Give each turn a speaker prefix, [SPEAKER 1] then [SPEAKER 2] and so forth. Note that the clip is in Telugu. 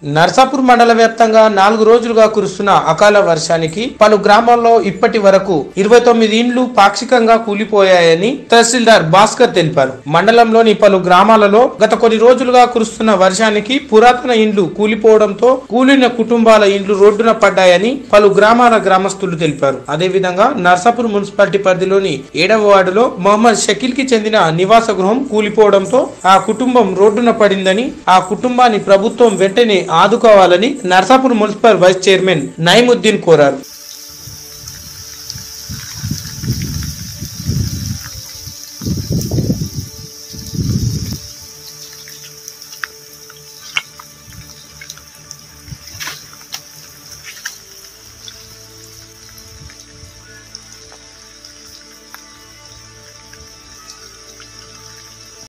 [SPEAKER 1] నర్సాపూర్ మండల వ్యాప్తంగా నాలుగు రోజులుగా కురుస్తున్న అకాల వర్షానికి పలు గ్రామాల్లో ఇప్పటి వరకు ఇరవై తొమ్మిది ఇండ్లు పాక్షికంగా కూలిపోయాయని తహసీల్దార్ భాస్కర్ తెలిపారు మండలంలోని పలు గ్రామాలలో గత కొన్ని రోజులుగా కురుస్తున్న వర్షానికి పురాతన ఇండ్లు కూలిపోవడంతో కూలిన కుటుంబాల ఇండ్లు రోడ్డున పడ్డాయని పలు గ్రామాల గ్రామస్తులు తెలిపారు అదేవిధంగా నర్సాపూర్ మున్సిపాలిటీ పరిధిలోని ఏడవ వార్డులో మొహమ్మద్ షకీల్ కి చెందిన నివాస గృహం కూలిపోవడంతో ఆ కుటుంబం రోడ్డున పడిందని ఆ కుటుంబాన్ని ప్రభుత్వం వెంటనే ఆదుకోవాలని Narsapur municipal vice chairman Naimuddin కోరారు